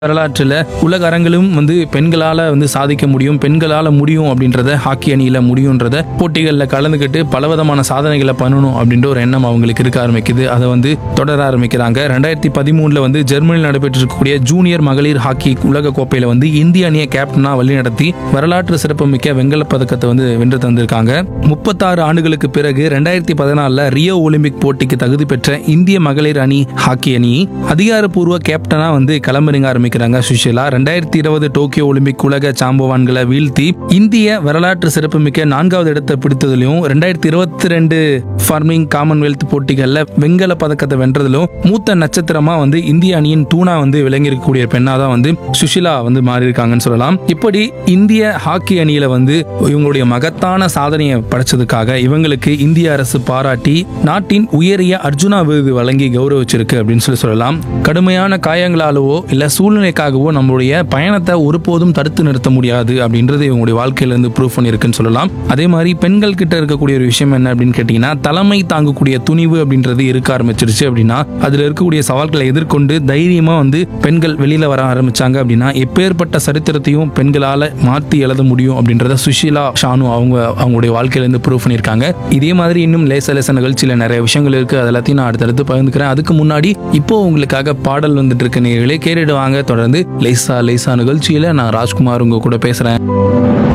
வரலாற்றில் உலக அரங்கிலும் வந்து பெண்களால் வந்து சாதிக்க முடியும் பெண்களால் முடியும் அப்படின்றத ஹாக்கி அணியில் முடியுன்றத போட்டிகளில் கலந்துக்கிட்டு பலவிதமான சாதனைகளை பண்ணணும் அப்படின்ற ஒரு எண்ணம் அவங்களுக்கு இருக்க ஆரம்பிக்குது அதை வந்து தொடர ஆரம்பிக்கிறாங்க ரெண்டாயிரத்தி பதிமூணில் வந்து ஜெர்மனியில் நடைபெற்றிருக்கக்கூடிய ஜூனியர் மகளிர் ஹாக்கி உலக கோப்பையில் வந்து இந்திய அணியை கேப்டனாக வழிநடத்தி வரலாற்று சிறப்புமிக்க வெண்கலப் பதக்கத்தை வந்து வென்று தந்திருக்காங்க முப்பத்தாறு ஆண்டுகளுக்கு பிறகு ரெண்டாயிரத்தி பதினாலில் ரியோ ஒலிம்பிக் போட்டிக்கு தகுதி பெற்ற இந்திய மகளிர் அணி ஹாக்கி அணி அதிகாரப்பூர்வ கேப்டனா வந்து களமிறங்க ஆரம்பிக்கிறாங்க சுஷிலா ரெண்டாயிரத்தி இருபது டோக்கியோ ஒலிம்பிக் உலக சாம்பவான்களை வீழ்த்தி இந்திய வரலாற்று சிறப்புமிக்க நான்காவது இடத்தை பிடித்ததிலும் ரெண்டாயிரத்தி இருபத்தி ரெண்டு ஃபார்மிங் காமன்வெல்த் போட்டிகளில் வெண்கல பதக்கத்தை வென்றதிலும் மூத்த நட்சத்திரமா வந்து இந்திய அணியின் தூணா வந்து விளங்கியிருக்கக்கூடிய பெண்ணா தான் வந்து சுஷிலா வந்து மாறி இருக்காங்கன்னு சொல்லலாம் இப்படி இந்திய ஹாக்கி அணியில வந்து இவங்களுடைய மகத்தான சாதனையை படைச்சதுக்காக இவங்களுக்கு இந்திய அரசு பாராட்டி நாட்டின் உயரிய அர்ஜுனா விருது வழங்கி கௌரவிச்சிருக்கு அப்படின்னு சொல்லி சொல்லலாம் கடுமையான காயங்களாலவோ இல்ல சூழ்நிலைக்காகவோ நம்மளுடைய பயணத்தை ஒருபோதும் தடுத்து நிறுத்த முடியாது அப்படின்றது இவங்களுடைய வாழ்க்கையில இருந்து ப்ரூவ் பண்ணியிருக்குன்னு சொல்லலாம் அதே மாதிரி பெண்கள் கிட்ட இருக்கக்கூடிய ஒரு விஷயம் என்ன அப்படின்னு கேட்டீங்கன்னா தலைமை தாங்கக்கூடிய துணிவு அப்படின்றது இருக்க ஆரம்பிச்சிருச்சு அப்படின்னா அதுல இருக்கக்கூடிய சவால்களை எதிர்கொண்டு தைரியமா வந்து பெண்கள் வெளியில வர ஆரம்பிச்சாங்க அப்படின்னா எப்பேற்பட்ட சரித்திரத்தையும் பெண்களால மாத்தி எழுத முடியும் அப்படின்றத சுஷீலா ஷானு அவங்க அவங்களுடைய வாழ்க்கையில இருந்து ப்ரூவ் பண்ணியிருக்காங்க இதே மாதிரி இன்னும் லேச லேச நிகழ்ச்சியில நிறைய விஷயங்கள் இருக்கு அது எல்லாத்தையும் நான் அடுத்தடுத்து பகிர்ந்துக்கிறேன் அதுக்கு முன்னாடி இப்போ உங்களுக்காக பாடல் வந்துட்டு இருக்க நீங்களே கேட்டுட்டு வாங்க தொடர்ந்து லேசா லேசா நிகழ்ச்சியில நான் ராஜ்குமார் உங்க கூட பேசுறேன்